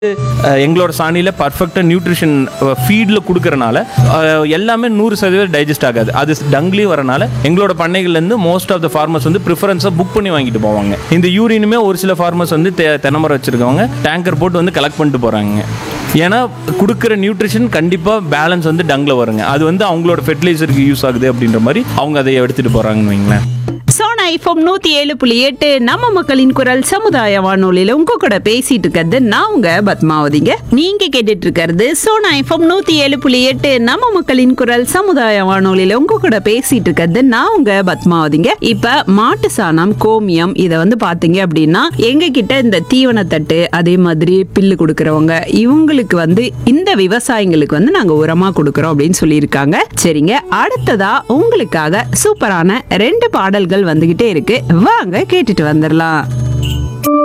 அஹ், எங்களோட சாணியில் பர்ஃபெக்டாக நியூட்ரிஷன் ஃபீடில் கொடுக்கறனால அஹ், எல்லாமே நூறு சதவீதம் டைஜஸ்ட் ஆகாது அது டங்லேயும் வரனால எங்களோட பண்ணைகள்லேருந்து மோஸ்ட் ஆஃப் த ஃபார்மர்ஸ் வந்து ப்ரிஃபரன்ஸாக புக் பண்ணி வாங்கிட்டு போவாங்க இந்த யூரினுமே ஒரு சில ஃபார்மர்ஸ் வந்து தெ தென்னமரம் வச்சுருக்கவங்க டேங்கர் போட்டு வந்து கலெக்ட் பண்ணிட்டு போகிறாங்க ஏன்னா கொடுக்குற நியூட்ரிஷன் கண்டிப்பாக பேலன்ஸ் வந்து டங்கில் வருங்க அது வந்து அவங்களோட ஃபெர்டிலைசருக்கு யூஸ் ஆகுது அப்படின்ற மாதிரி அவங்க அதை எடுத்துகிட்டு போகிறாங்கன்னு வைங்களேன் சோனா ஐஃபோம் நூத்தி ஏழு புள்ளி எட்டு நம்ம மக்களின் குரல் சமுதாய வானொலியில உங்க கூட பேசிட்டு இருக்கிறது நான் உங்க பத்மாவதிங்க நீங்க கேட்டுட்டு இருக்கிறது சோனா ஐஃபோம் நூத்தி ஏழு புள்ளி எட்டு நம்ம மக்களின் குரல் சமுதாய வானொலியில உங்க கூட பேசிட்டு இருக்கிறது நான் உங்க பத்மாவதிங்க இப்ப மாட்டு சாணம் கோமியம் இத வந்து பாத்தீங்க அப்படின்னா எங்க கிட்ட இந்த தீவனத்தட்டு அதே மாதிரி பில்லு கொடுக்கறவங்க இவங்களுக்கு வந்து இந்த விவசாயிங்களுக்கு வந்து நாங்க உரமா கொடுக்கறோம் அப்படின்னு சொல்லியிருக்காங்க சரிங்க அடுத்ததா உங்களுக்காக சூப்பரான ரெண்டு பாடல்கள் வந்துகிட்டே இருக்கு வாங்க கேட்டுட்டு வந்துடலாம்